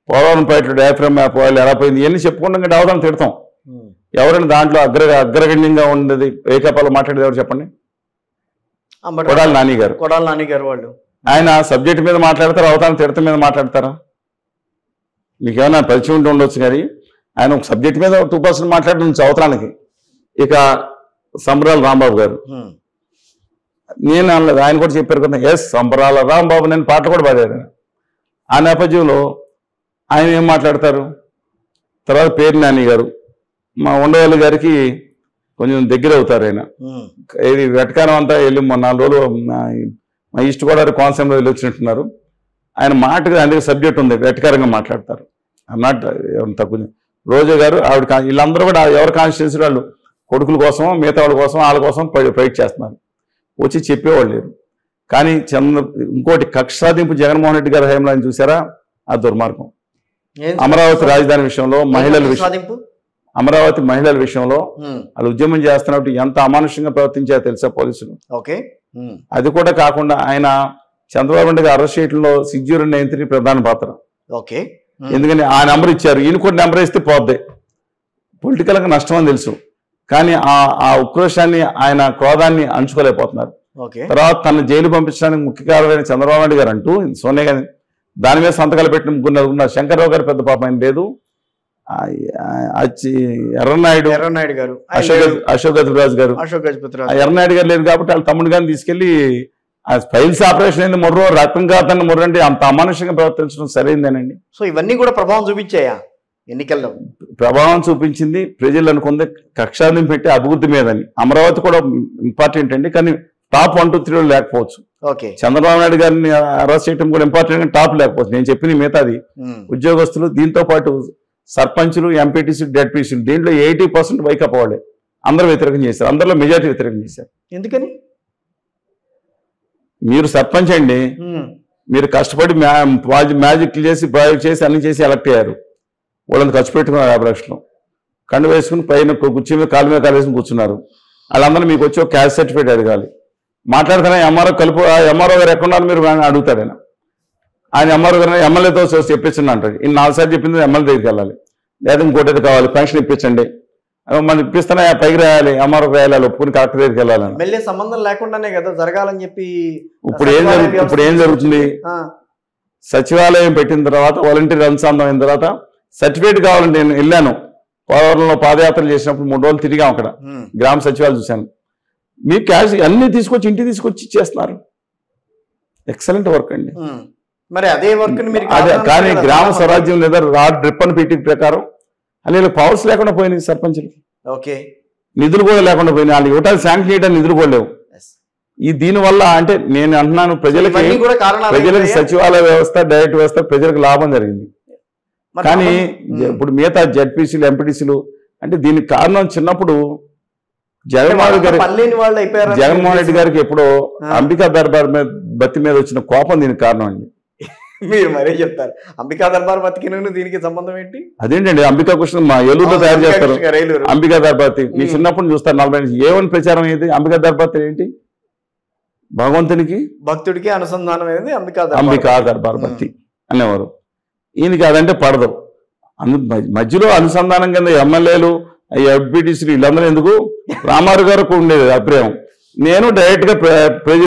Polavaram పైట్లు diaphragm map వాళ్ళు ఎలా పోయింది ఇవన్నీ చెప్పుకుంటాం కదా అవదాం తిడతాం ఉమ్. ఎవరైనా దాంట్లో అగ్ర అగ్రగణ్యంగా ఉండేది ఏకపాలు మాట్లాడేది ఎవరు చెప్పండి అంబటి కొడాలి నాని గారు కొడాలి నాని గారు వాళ్ళు ఆయన సబ్జెక్ట్ మీద మాట్లాడతారు అవతారం తిడత మీద మాట్లాడతారా మీకు ఏమైనా పరిచయం ఉండి ఉండొచ్చు కానీ ఆయన ఒక సబ్జెక్ట్ మీద టూ పర్సెంట్ మాట్లాడడం అవతరానికి ఇక సంబరాల రాంబాబు గారు ఉమ్. నేను అనలేదు ఆయన కూడా చెప్పారు కదా ఎస్ సంబరాల రాంబాబు నేను పాటలు కూడా పాడారు ఆయన. ఆ నేపథ్యంలో ఆయన ఏం మాట్లాడతారు తర్వాత పేరు నాని గారు మా ఉండవల్లి గారికి కొంచెం దగ్గర అవుతారు ఆయన ఉమ్. ఇది వెటకారం అంతా వెళ్ళి మొన్న నాలుగు రోజులు మా- మా ఈస్ట్ గోదావరి కోనసీమలో వెళ్ళి వచ్చినట్టున్నారు ఆయన మాటగా అందుకే సబ్జెక్ట్ ఉంది వెటకారంగా మాట్లాడతారు అన్నట్టు ఏమన్నా తక్కువ రోజా గారు ఆవిడ కా- వీళ్ళందరూ కూడా ఎవరి కాన్స్టిట్యూన్సీ వాళ్ళు కొడుకుల కోసం మిగతా వాళ్ళ కోసం వాళ్ళ కోసం ఫై- ఫైట్ చేస్తున్నారు వచ్చి చెప్పేవాళ్ళు లేరు కానీ చంద్ర ఇంకోటి కక్ష సాధింపు జగన్మోహన్ రెడ్డి గారి హయాంలో ఆయన చూసారా ఆ దుర్మార్గం ఏం అమరావతి రాజధాని విషయంలో మహిళల విషయం సాధింపు అమరావతి మహిళల విషయంలో ఉమ్. వాళ్ళు ఉద్యమం చేస్తున్నట్టు ఎంత అమానుషంగా ప్రవర్తించారో తెలుసా పోలీసులు ఓకే ఉమ్. అది కూడా కాకుండా ఆయన చంద్రబాబు నాయుడు గారు అరెస్ట్ చేయడంలో సిక్స్ జీరో నైన్ త్రీ ప్రధాన పాత్ర ఓకే ఉమ్. ఎందుకని ఆ నెంబర్ ఇచ్చారు ఈయన కూడా నెంబర్ ఇస్తే పోద్ది పొలిటికల్గా నష్టం అని తెలుసు కానీ ఆ ఆ ఉక్రోషాన్ని ఆయన క్రోధాన్ని అంచుకోలేకపోతున్నారు ఓకే తర్వాత తన జైలు పంపించడానికి ముఖ్య కారణమైన చంద్రబాబు నాయుడు గారు అంటూ సోనియా గాంధీ దాని మీద సంతకాలు పెట్టిన ముగ్గురు నలుగురు ఉన్నారు. శంకర్రావు గారు పెద్ద పాపం ఆయన లేదు ఆ, ఆ, అచ్చి ఎర్రనాయుడు ఎర్రనాయుడు గారు ఆయన అశోక్ లేడు. గజ- అశోక్ గజరాజు గారు అశోక్ గజపతి ఆ రాజు ఎర్రనాయుడు గారు లేదు కాబట్టి వాళ్ళ తమ్ముడు గారిని తీసుకెళ్లి ఆ ఫైల్స్ ఆపరేషన్ అయింది మొర్రో రక్తం కాదని మొర్ర అంటే అంత అమానుషంగా ప్రవర్తించడం సరైందేనండి సో ఇవన్నీ కూడా ప్రభావం చూపించాయా ఎన్నికల్లో ప్రభావం చూపించింది ప్రజలు అనుకుంది కక్షాదిం పెట్టి అభివృద్ధి మీదని అమరావతి కూడా ఇంపార్టెంట్ అండి కానీ టాప్ వన్ టూ త్రీలో లేకపోవచ్చు ఓకే చంద్రబాబు నాయుడు గారిని అరెస్ట్ చేయడం కూడా ఇంపార్టెంట్ కానీ టాప్ లేకపోవచ్చు నేను చెప్పిన మిగతాది ఉమ్. ఉద్యోగస్తులు దీంతో పాటు సర్పంచులు ఎంపీటీసీ డెడ్పీసీలు దీంట్లో ఎయిటీ పర్సెంట్ వైకప్ వాళ్ళే అందరూ వ్యతిరేకం చేశారు అందరిలో మెజార్టీ వ్యతిరేకం చేశారు ఎందుకని మీరు సర్పంచ్ అండి ఉమ్. మీరు కష్టపడి మ్యా ప్రాజెక్ట్ మ్యాజిక్లు చేసి ప్రాజెక్ట్ చేసి అన్ని చేసి ఎలక్ట్ అయ్యారు వాళ్ళని ఖర్చు పెట్టుకున్నారు యాభై లక్షలు కండు వేసుకుని పైన కు- కుర్చీ మీద కాలు మీద కాలు వేసుకుని కూర్చున్నారు వాళ్ళందరూ మీకు వచ్చి ఒక క్యాష్ సర్టిఫికేట్ అడగాలి మాట్లాడుతున్నా ఎంఆర్ఓ కలుపు ఎంఆర్ఓ గారు ఎక్కడ ఉన్నారు మీరు అని అడుగుతారు ఆయన ఆయన ఎంఆర్ఓ గారు ఎమ్మెల్యేతో చెప్పించండి అంటాడు ఈ నాలుగు సార్లు చెప్పింది ఎమ్మెల్యే దగ్గరికి వెళ్ళాలి లేదా ఇంకోటి ఏదో కావాలి పెన్షన్ ఇప్పించండి అవి మనం ఇప్పిస్తున్నా పైకి రాయాలి ఎంఆర్ఓ రాయాలి ఒప్పుకుని కలెక్టర్ దగ్గరికి వెళ్ళాలని ఎమ్మెల్యే సంబంధం లేకుండానే కదా జరగాలని చెప్పి ఇప్పుడు ఏం జరుగు ఇప్పుడు ఏం జరుగుతుంది ఆ, సచివాలయం పెట్టిన తర్వాత వాలంటీర్ అనుసంధానం అయిన తర్వాత సర్టిఫికేట్ కావాలంటే నేను వెళ్ళాను పోలవరంలో పాదయాత్ర చేసినప్పుడు మూడు రోజులు తిరిగాం అక్కడ ఉమ్. గ్రామ సచివాలయం చూశాను మీ క్యాష్ అన్ని తీసుకొచ్చి ఇంటికి తీసుకొచ్చి ఇచ్చేస్తున్నారు ఎక్సలెంట్ వర్క్ అండి ఉమ్. మరి అదే వర్క్ మీరు అదే కాదనొచ్చు కానీ కదా. గ్రామ స్వరాజ్యం లేదా రాడ్ డ్రిప్ అని పెట్టి ప్రకారం అలాగే పవర్స్ లేకుండా పోయినాయి సర్పంచులకి ఓకే నిధులు కూడా లేకుండా పోయినాయి వాళ్ళు ఇవ్వటానికి శాంక్షన్ చేయడానికి నిధులు కూడా లేవు Yes. ఈ దీనివల్ల అంటే నేను అంటున్నాను ప్రజలకి ఇవన్నీ కూడా కారణాలు ప్రజలకు ఏంటయ్యా? సచివాలయ వ్యవస్థ డైరెక్ట్ వ్యవస్థ ప్రజలకు లాభం జరిగింది మరి కానీ ఉమ్. జ- ఇప్పుడు మిగతా జడ్పీసీలు ఎంపీటీసీలు అంటే దీనికి కారణం చిన్నప్పుడు జగన్మోహన్ రెడ్డి గారి పల్లెని వాళ్ళు అయిపోయారు జగన్మోహన్ రెడ్డి గారికి ఎప్పుడో ఆ. అంబికా దర్బార్ మీద బత్తి మీద వచ్చిన కోపం దీనికి కారణం అండి మీరు మరే చెప్తారు అంబికా దర్బార్ బతికిన దీనికి సంబంధం ఏంటి అదేంటండి అంబికా కృష్ణ మా ఏలూరులో తయారు అంబికా చేస్తారు కృష్ణ రైలు అంబికా దర్బాతి మీ ఉమ్. చిన్నప్పుడు చూస్తారు నలభై నుంచి ఏమని ప్రచారం అయ్యేది అంబికా దర్బాతి ఏంటి భగవంతునికి భక్తుడికి అనుసంధానం అనేది అంబికా దర్బార్ అంబికా దర్బార్ బత్తి అనేవారు ఈయనకి అదంటే పడదు అందు మ- మధ్యలో అనుసంధానం కింద ఎమ్మెల్యేలు ఎంపీటీసీలు వీళ్ళందరూ ఎందుకు రామారావు గారికి ఉండేది అభిప్రాయం నేను డైరెక్ట్ గా ప్ర- ప్రజ